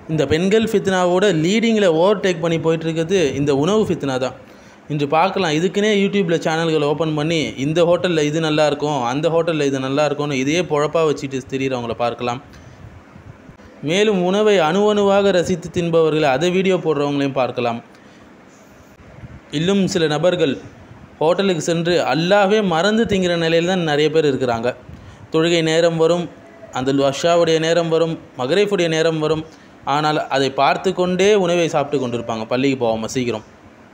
இந்த பெண்கள் ஃபித்னாவோட லீடிங்கில் ஓவர்டேக் பண்ணி போயிட்டு இருக்கிறது இந்த உணவு ஃபித்னா தான் இன்று பார்க்கலாம் இதுக்குன்னே யூடியூப்பில் சேனல்கள் ஓப்பன் பண்ணி இந்த ஹோட்டலில் இது நல்லா இருக்கும் அந்த ஹோட்டலில் இது நல்லா இருக்கும்னு இதையே பொழப்பாக வச்சுட்டு திரியிறவங்கள பார்க்கலாம் மேலும் உணவை அணு அணுவாக ரசித்து தின்பவர்களை அதை வீடியோ போடுறவங்களையும் பார்க்கலாம் இன்னும் சில நபர்கள் ஹோட்டலுக்கு சென்று அல்லாவே மறந்து திங்கிற நிலையில் தான் நிறைய பேர் இருக்கிறாங்க தொழுகை நேரம் வரும் அந்த வஷாவுடைய நேரம் வரும் மகரீஃபுடைய நேரம் வரும் ஆனால் அதை பார்த்து கொண்டே உணவை சாப்பிட்டு கொண்டிருப்பாங்க பள்ளிக்கு போகாமல் சீக்கிரம்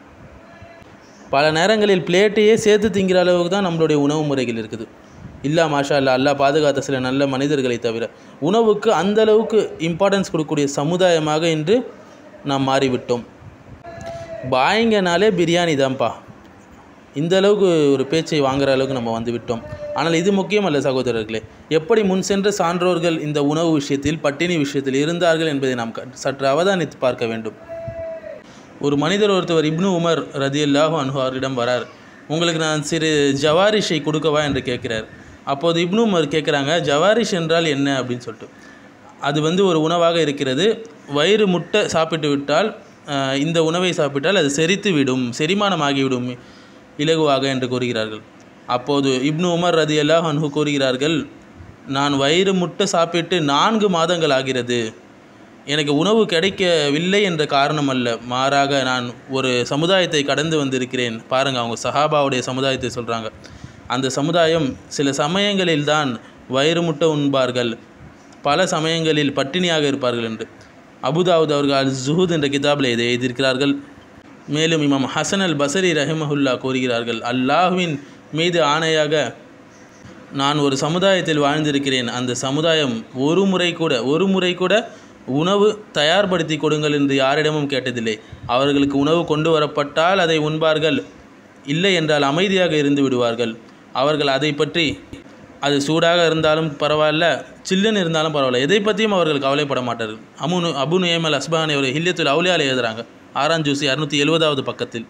பல நேரங்களில் பிளேட்டையே சேர்த்து திங்கிற அளவுக்கு தான் நம்மளுடைய உணவு முறைகள் இருக்குது இல்லா மாஷா அல்லா அல்லாஹ் பாதுகாத்த சில நல்ல மனிதர்களை தவிர உணவுக்கு அந்த அளவுக்கு இம்பார்ட்டன்ஸ் கொடுக்கக்கூடிய சமுதாயமாக இன்று நாம் மாறிவிட்டோம் பாய்ங்கனாலே பிரியாணி தான்ப்பா இந்த அளவுக்கு ஒரு பேச்சை வாங்குற அளவுக்கு நம்ம வந்து விட்டோம் ஆனால் இது முக்கியமல்ல சகோதரர்களே எப்படி முன் சென்ற சான்றோர்கள் இந்த உணவு விஷயத்தில் பட்டினி விஷயத்தில் இருந்தார்கள் என்பதை நாம் க- சற்று அவதானித்து பார்க்க வேண்டும் ஒரு மனிதர் ஒருத்தவர் இப்னு உமர் ரதியல்லாஹு அன்ஹு அவரிடம் வரார் உங்களுக்கு நான் சிறு ஜவாரிஷை கொடுக்கவா என்று கேட்கிறார் அப்போது இப்னு உமர் கேட்குறாங்க ஜவாரிஷ் என்றால் என்ன அப்படின்னு சொல்லிட்டு அது வந்து ஒரு உணவாக இருக்கிறது வயிறு முட்டை சாப்பிட்டு விட்டால் ஆஹ், இந்த உணவை சாப்பிட்டால் அது செரித்து விடும் செரிமானமாகிவிடும் இலகுவாக என்று கூறுகிறார்கள் அப்போது இப்னு உமர் ரதியல்லாஹு அன்ஹு கூறுகிறார்கள் நான் வயிறு முட்டை சாப்பிட்டு நான்கு மாதங்கள் ஆகிறது எனக்கு உணவு கிடைக்கவில்லை என்ற காரணம் அல்ல மாறாக நான் ஒரு சமுதாயத்தை கடந்து வந்திருக்கிறேன் பாருங்க அவங்க சஹாபாவுடைய சமுதாயத்தை சொல்கிறாங்க அந்த சமுதாயம் சில சமயங்களில் தான் வயிறு முட்டை உண்பார்கள் பல சமயங்களில் பட்டினியாக இருப்பார்கள் என்று அபுதாவுத் அவர்கள் அல் ஜுஹூத் என்ற கிதாபில் இதை எழுதியிருக்கிறார்கள் மேலும் இமாம் ஹசன் அல் பசரி ரஹிமஹுல்லா கூறுகிறார்கள் அல்லாஹ்வின் மீது ஆணையாக நான் ஒரு சமுதாயத்தில் வாழ்ந்திருக்கிறேன் அந்த சமுதாயம் ஒரு முறை கூட ஒரு முறை கூட உணவு தயார்படுத்தி கொடுங்கள் என்று யாரிடமும் கேட்டதில்லை அவர்களுக்கு உணவு கொண்டு வரப்பட்டால் அதை உண்பார்கள் இல்லை என்றால் அமைதியாக இருந்து விடுவார்கள் அவர்கள் அதை பற்றி அது சூடாக இருந்தாலும் பரவாயில்ல சில்லுன்னு இருந்தாலும் பரவாயில்ல எதை பற்றியும் அவர்கள் கவலைப்பட மாட்டார்கள் அமுனு அபு நுயமல் அஸ்பானி ஒரு ஹில்யத்துல் அவுலியால் எழுதுகிறாங்க ஆறாம் ஜூசி அறுநூற்றி எழுபதாவது பக்கத்தில்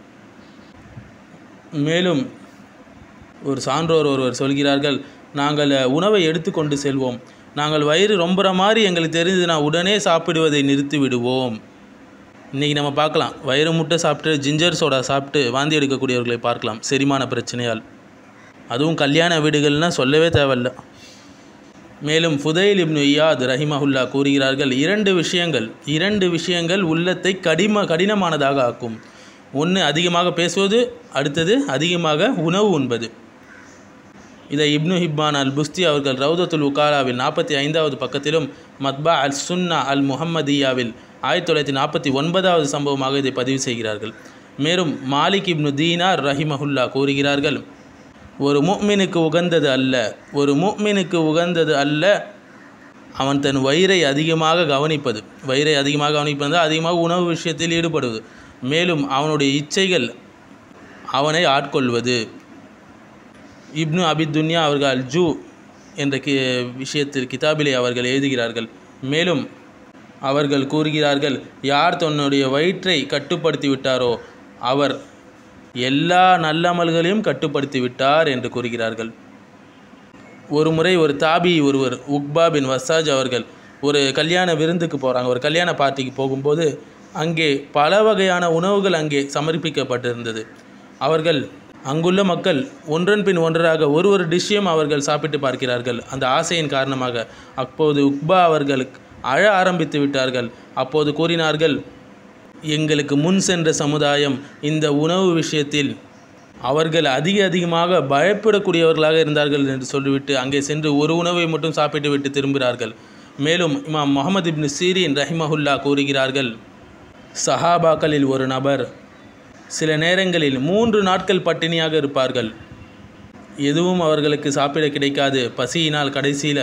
மேலும் ஒரு சான்றோர் ஒருவர் சொல்கிறார்கள் நாங்கள் உணவை எடுத்துக்கொண்டு செல்வோம் நாங்கள் வயிறு ரொம்புற மாதிரி எங்களுக்கு தெரிஞ்சதுன்னா உடனே சாப்பிடுவதை நிறுத்தி விடுவோம் இன்றைக்கி நம்ம பார்க்கலாம் வயிறு முட்டை சாப்பிட்டு ஜிஞ்சர் சோடா சாப்பிட்டு வாந்தி எடுக்கக்கூடியவர்களை பார்க்கலாம் செரிமான பிரச்சனையால் அதுவும் கல்யாண வீடுகள்னால் சொல்லவே தேவையில்ல மேலும் ஃபுதைல் இப்னு இயாத் ரஹிமஹுல்லா கூறுகிறார்கள் இரண்டு விஷயங்கள் இரண்டு விஷயங்கள் உள்ளத்தை கடிம கடினமானதாக ஆக்கும் ஒன்று அதிகமாக பேசுவது அடுத்தது அதிகமாக உணவு உண்பது இதை இப்னு ஹிப்பான் அல் புஸ்தி அவர்கள் ரவுதத்துல் உகாலாவில் நாற்பத்தி ஐந்தாவது பக்கத்திலும் மத்பா அல் சுன்னா அல் முஹம்மதியாவில் ஆயிரத்தி தொள்ளாயிரத்தி நாற்பத்தி ஒன்பதாவது சம்பவமாக இதை பதிவு செய்கிறார்கள் மேலும் மாலிக் இப்னு தீனார் ரஹிமஹுல்லா கூறுகிறார்கள் ஒரு முஃமினுக்கு உகந்தது அல்ல ஒரு முஃமினுக்கு உகந்தது அல்ல அவன் தன் வயிறை அதிகமாக கவனிப்பது வயிறை அதிகமாக கவனிப்பது அதிகமாக உணவு விஷயத்தில் ஈடுபடுவது மேலும் அவனுடைய இச்சைகள் அவனை ஆட்கொள்வது இப்னு அபித் துன்யா அவர்கள் அல் ஜூ என்ற கி விஷயத்தில் கிதாபிலே அவர்கள் எழுதுகிறார்கள் மேலும் அவர்கள் கூறுகிறார்கள் யார் தன்னுடைய வயிற்றை கட்டுப்படுத்தி விட்டாரோ அவர் எல்லா நல்லமல்களையும் கட்டுப்படுத்தி விட்டார் என்று கூறுகிறார்கள் ஒரு முறை ஒரு தாபி ஒருவர் உக்பா பின் வசாஜ் அவர்கள் ஒரு கல்யாண விருந்துக்கு போகிறாங்க ஒரு கல்யாண பார்ட்டிக்கு போகும்போது அங்கே பல வகையான உணவுகள் அங்கே சமர்ப்பிக்கப்பட்டிருந்தது அவர்கள் அங்குள்ள மக்கள் ஒன்றன் பின் ஒன்றாக ஒரு ஒரு டிஷ்ஷையும் அவர்கள் சாப்பிட்டு பார்க்கிறார்கள் அந்த ஆசையின் காரணமாக அப்போது உக்பா அவர்கள் அழ ஆரம்பித்து விட்டார்கள் அப்போது கூறினார்கள் எங்களுக்கு முன் சென்ற சமுதாயம் இந்த உணவு விஷயத்தில் அவர்கள் அதிக அதிகமாக பயப்படக்கூடியவர்களாக இருந்தார்கள் என்று சொல்லிவிட்டு அங்கே சென்று ஒரு உணவை மட்டும் சாப்பிட்டு விட்டு திரும்புகிறார்கள் மேலும் இமாம் முகமது இப்னு சீரின் ரஹிமஹுல்லா கூறுகிறார்கள் சஹாபாக்களில் ஒரு நபர் சில நேரங்களில் மூன்று நாட்கள் பட்டினியாக இருப்பார்கள் எதுவும் அவர்களுக்கு சாப்பிட கிடைக்காது பசியினால் கடைசியில்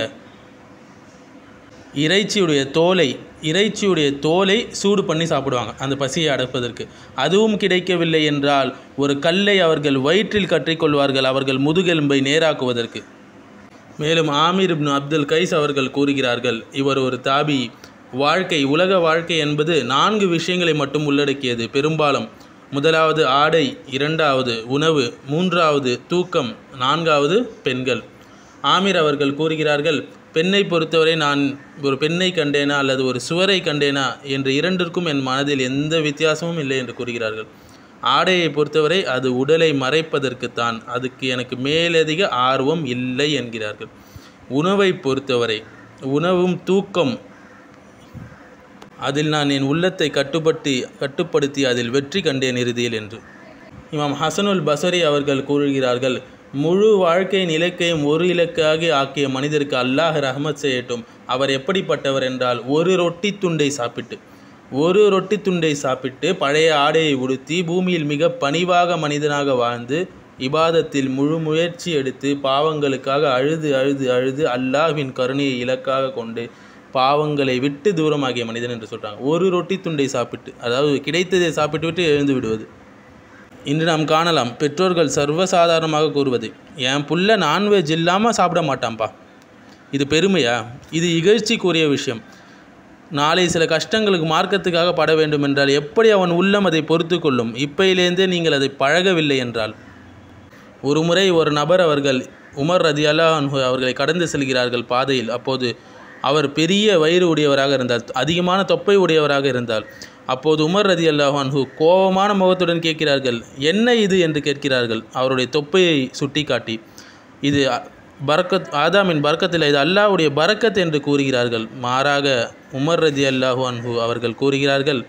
இறைச்சியுடைய தோலை இறைச்சியுடைய தோலை சூடு பண்ணி சாப்பிடுவாங்க அந்த பசியை அடப்பதற்கு அதுவும் கிடைக்கவில்லை என்றால் ஒரு கல்லை அவர்கள் வயிற்றில் கற்றிக்கொள்வார்கள் அவர்கள் முதுகெலும்பை நேராக்குவதற்கு மேலும் ஆமீர் இப்னு அப்துல் கைஸ் அவர்கள் கூறுகிறார்கள் இவர் ஒரு தாபி வாழ்க்கை உலக வாழ்க்கை என்பது நான்கு விஷயங்களை மட்டும் உள்ளடக்கியது பெரும்பாலும் முதலாவது ஆடை இரண்டாவது உணவு மூன்றாவது தூக்கம் நான்காவது பெண்கள் ஆமீர் அவர்கள் கூறுகிறார்கள் பெண்ணை பொறுத்தவரை நான் ஒரு பெண்ணை கண்டேனா அல்லது ஒரு சுவரை கண்டேனா என்று இரண்டிற்கும் என் மனதில் எந்த வித்தியாசமும் இல்லை என்று கூறுகிறார்கள் ஆடையை பொறுத்தவரை அது உடலை மறைப்பதற்குத்தான் அதுக்கு எனக்கு மேலதிக ஆர்வம் இல்லை என்கிறார்கள் உணவை பொறுத்தவரை உணவும் தூக்கம் அதில் நான் என் உள்ளத்தை கட்டுப்பட்டு கட்டுப்படுத்தி அதில் வெற்றி கண்டேன் இறுதியில் என்று இமாம் ஹசனுல் பசரி அவர்கள் கூறுகிறார்கள் முழு வாழ்க்கையின் இலக்கையும் ஒரு இலக்காக ஆக்கிய மனிதருக்கு அல்லாஹ் ரஹமத் செய்யட்டும் அவர் எப்படிப்பட்டவர் என்றால் ஒரு ரொட்டி துண்டை சாப்பிட்டு ஒரு ரொட்டி துண்டை சாப்பிட்டு பழைய ஆடையை உடுத்தி பூமியில் மிக பணிவாக மனிதனாக வாழ்ந்து இபாதத்தில் முழு முயற்சி எடுத்து பாவங்களுக்காக அழுது அழுது அழுது அல்லாஹ்வின் கருணையை இலக்காக கொண்டு பாவங்களை விட்டு தூரமாகிய மனிதன் என்று சொல்கிறாங்க ஒரு ரொட்டி துண்டை சாப்பிட்டு அதாவது கிடைத்ததை சாப்பிட்டு விட்டு எழுந்து விடுவது இன்று நாம் காணலாம் பெற்றோர்கள் சர்வசாதாரணமாக கூறுவது என் புள்ள நான்வெஜ் இல்லாமல் சாப்பிட மாட்டான்ப்பா இது பெருமையா இது இகழ்ச்சிக்குரிய விஷயம் நாளை சில கஷ்டங்களுக்கு மார்க்கத்துக்காக பட வேண்டும் என்றால் எப்படி அவன் உள்ளம் அதை பொறுத்து கொள்ளும் இப்பையிலேருந்தே நீங்கள் அதை பழகவில்லை என்றால் ஒரு முறை ஒரு நபர் அவர்கள் உமர் ரதி அன்ஹு அவர்களை கடந்து செல்கிறார்கள் பாதையில் அப்போது அவர் பெரிய வயிறு உடையவராக இருந்தார் அதிகமான தொப்பை உடையவராக இருந்தால் அப்போது உமர் ரதி அன்ஹு கோபமான முகத்துடன் கேட்கிறார்கள் என்ன இது என்று கேட்கிறார்கள் அவருடைய தொப்பையை சுட்டிக்காட்டி இது பரக்கத் ஆதாமின் பரக்கத்தில் இது அல்லாஹ்வுடைய பரக்கத் என்று கூறுகிறார்கள் மாறாக உமர் ரதி அல்லாஹு அன்ஹு அவர்கள் கூறுகிறார்கள்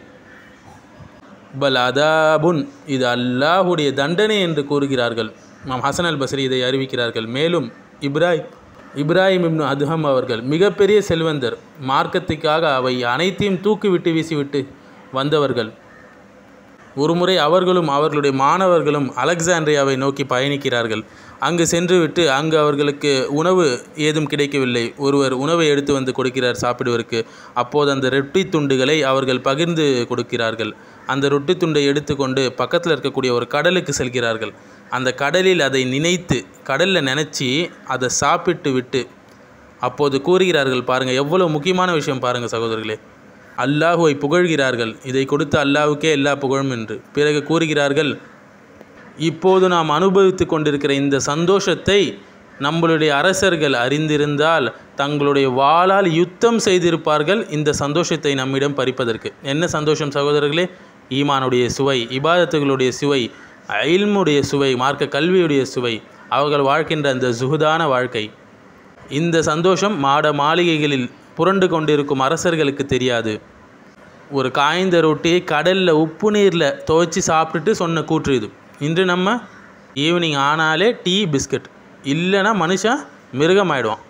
பல் அதாபுன் இது அல்லாஹுடைய தண்டனை என்று கூறுகிறார்கள் மாம் ஹசன் அல் பஸ்ரி இதை அறிவிக்கிறார்கள் மேலும் இப்ராஹிம் இப்ராஹிம் இப்னு அதுஹம் அவர்கள் மிகப்பெரிய செல்வந்தர் மார்க்கத்துக்காக அவை அனைத்தையும் தூக்கிவிட்டு வீசிவிட்டு வந்தவர்கள் ஒருமுறை அவர்களும் அவர்களுடைய மாணவர்களும் அலெக்சாண்ட்ரியாவை நோக்கி பயணிக்கிறார்கள் அங்கு சென்றுவிட்டு அங்கு அவர்களுக்கு உணவு ஏதும் கிடைக்கவில்லை ஒருவர் உணவை எடுத்து வந்து கொடுக்கிறார் சாப்பிடுவதற்கு அப்போது அந்த ரொட்டி துண்டுகளை அவர்கள் பகிர்ந்து கொடுக்கிறார்கள் அந்த ரொட்டி துண்டை எடுத்துக்கொண்டு பக்கத்தில் இருக்கக்கூடிய ஒரு கடலுக்கு செல்கிறார்கள் அந்த கடலில் அதை நினைத்து கடலில் நினச்சி அதை சாப்பிட்டு விட்டு அப்போது கூறுகிறார்கள் பாருங்கள் எவ்வளோ முக்கியமான விஷயம் பாருங்கள் சகோதரர்களே அல்லாஹுவை புகழ்கிறார்கள் இதை கொடுத்த அல்லாஹுக்கே எல்லா புகழும் என்று பிறகு கூறுகிறார்கள் இப்போது நாம் அனுபவித்து கொண்டிருக்கிற இந்த சந்தோஷத்தை நம்மளுடைய அரசர்கள் அறிந்திருந்தால் தங்களுடைய வாளால் யுத்தம் செய்திருப்பார்கள் இந்த சந்தோஷத்தை நம்மிடம் பறிப்பதற்கு என்ன சந்தோஷம் சகோதரர்களே ஈமானுடைய சுவை இபாதத்துகளுடைய சுவை இல்முடைய சுவை மார்க்க கல்வியுடைய சுவை அவர்கள் வாழ்கின்ற அந்த சுகுதான வாழ்க்கை இந்த சந்தோஷம் மாட மாளிகைகளில் புரண்டு கொண்டிருக்கும் அரசர்களுக்கு தெரியாது ஒரு காய்ந்த ரொட்டியை கடலில் உப்பு நீரில் துவைச்சி சாப்பிட்டுட்டு சொன்ன கூற்று இது இன்று நம்ம ஈவினிங் ஆனாலே டீ பிஸ்கட் இல்லைன்னா மனுஷன் மிருகம் ஆயிடுவான்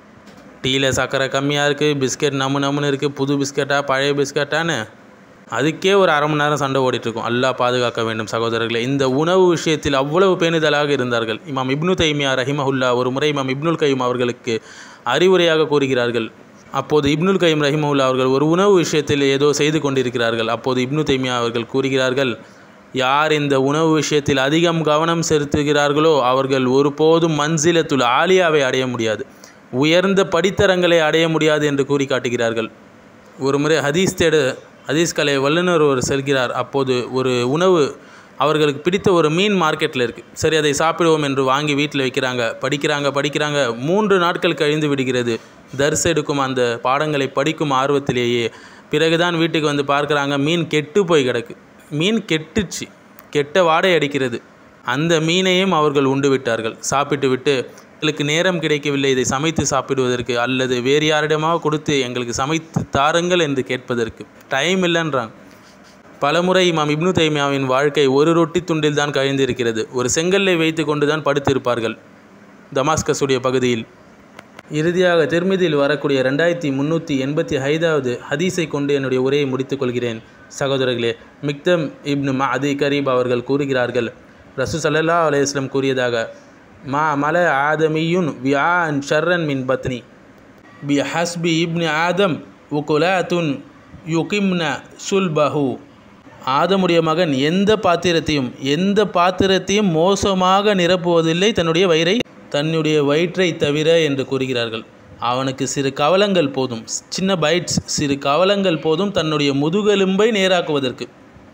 டீயில் சர்க்கரை கம்மியாக இருக்குது பிஸ்கட் நம்ம நம்முன்னு இருக்குது புது பிஸ்கட்டா பழைய பிஸ்கட்டான்னு அதுக்கே ஒரு அரை மணி நேரம் சண்டை ஓடிட்டுருக்கும் அல்லாஹ் பாதுகாக்க வேண்டும் சகோதரர்களே இந்த உணவு விஷயத்தில் அவ்வளவு பேணுதலாக இருந்தார்கள் இமாம் இப்னு தைமியா ரஹிமஹுல்லா ஒரு முறை இமாம் இப்னுல் கைம் அவர்களுக்கு அறிவுரையாக கூறுகிறார்கள் அப்போது இப்னுல் கைம் ரஹிமஹுல்லா அவர்கள் ஒரு உணவு விஷயத்தில் ஏதோ செய்து கொண்டிருக்கிறார்கள் அப்போது இப்னு தைமியா அவர்கள் கூறுகிறார்கள் யார் இந்த உணவு விஷயத்தில் அதிகம் கவனம் செலுத்துகிறார்களோ அவர்கள் ஒருபோதும் மன்சிலத்துல் ஆலியாவை அடைய முடியாது உயர்ந்த படித்தரங்களை அடைய முடியாது என்று கூறி காட்டுகிறார்கள் ஒரு முறை ஹதீஸ் தேட ஹதீஸ் கலை வல்லுநர் ஒரு செல்கிறார் அப்போது ஒரு உணவு அவர்களுக்கு பிடித்த ஒரு மீன் மார்க்கெட்டில் இருக்குது சரி அதை சாப்பிடுவோம் என்று வாங்கி வீட்டில் வைக்கிறாங்க படிக்கிறாங்க படிக்கிறாங்க மூன்று நாட்கள் கழிந்து விடுகிறது தர்ஸ் எடுக்கும் அந்த பாடங்களை படிக்கும் ஆர்வத்திலேயே பிறகுதான் வீட்டுக்கு வந்து பார்க்குறாங்க மீன் கெட்டு போய் கிடக்கு மீன் கெட்டுச்சு கெட்ட வாடை அடிக்கிறது அந்த மீனையும் அவர்கள் உண்டு விட்டார்கள் சாப்பிட்டு விட்டு எங்களுக்கு நேரம் கிடைக்கவில்லை இதை சமைத்து சாப்பிடுவதற்கு அல்லது வேறு யாரிடமாக கொடுத்து எங்களுக்கு சமைத்து தாருங்கள் என்று கேட்பதற்கு டைம் இல்லைன்றாங்க பலமுறை இமாம் இப்னு தைமியாவின் வாழ்க்கை ஒரு ரொட்டி துண்டில் தான் கழிந்திருக்கிறது ஒரு செங்கல்லை வைத்து கொண்டு தான் படுத்திருப்பார்கள் தமாஸ்கஸுடைய பகுதியில் இறுதியாக திருமதியில் வரக்கூடிய ரெண்டாயிரத்தி முந்நூற்றி எண்பத்தி ஐந்தாவது ஹதீஸை கொண்டு என்னுடைய உரையை முடித்துக் கொள்கிறேன் சகோதரர்களே மிக்தம் இப்னு மஅதி கரீப் அவர்கள் கூறுகிறார்கள் ரசூ சல்லல்லா அலையம் கூறியதாக மா மல ஆதமியுன் வியான் ஷர்ரன் மின் பத்னி பி ஹஸ்பி இப்னு ஆதம் உகுலாத்துன் யுகிம்ன சுல்பஹு ஆதமுடைய மகன் எந்த பாத்திரத்தையும் எந்த பாத்திரத்தையும் மோசமாக நிரப்புவதில்லை தன்னுடைய வயிறை தன்னுடைய வயிற்றை தவிர என்று கூறுகிறார்கள் அவனுக்கு சிறு கவலங்கள் போதும் சின்ன பைட்ஸ் சிறு கவலங்கள் போதும் தன்னுடைய முதுகெலும்பை நேராக்குவதற்கு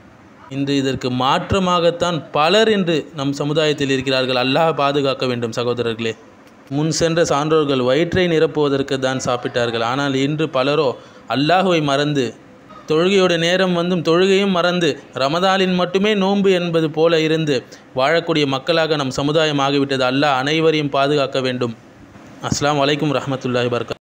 இன்று இதற்கு மாற்றமாகத்தான் பலர் என்று நம் சமுதாயத்தில் இருக்கிறார்கள் அல்லாஹ் பாதுகாக்க வேண்டும் சகோதரர்களே முன் சென்ற சான்றோர்கள் வயிற்றை நிரப்புவதற்கு தான் சாப்பிட்டார்கள் ஆனால் இன்று பலரோ அல்லாஹுவை மறந்து தொழுகையோட நேரம் வந்தும் தொழுகையும் மறந்து ரமதானில் மட்டுமே நோன்பு என்பது போல இருந்து வாழக்கூடிய மக்களாக நம் சமுதாயம் ஆகிவிட்டது அல்லாஹ் அனைவரையும் பாதுகாக்க வேண்டும் அஸ்ஸலாமு அலைக்கும் ரஹமத்துல்லாஹி வபரகாத்துஹு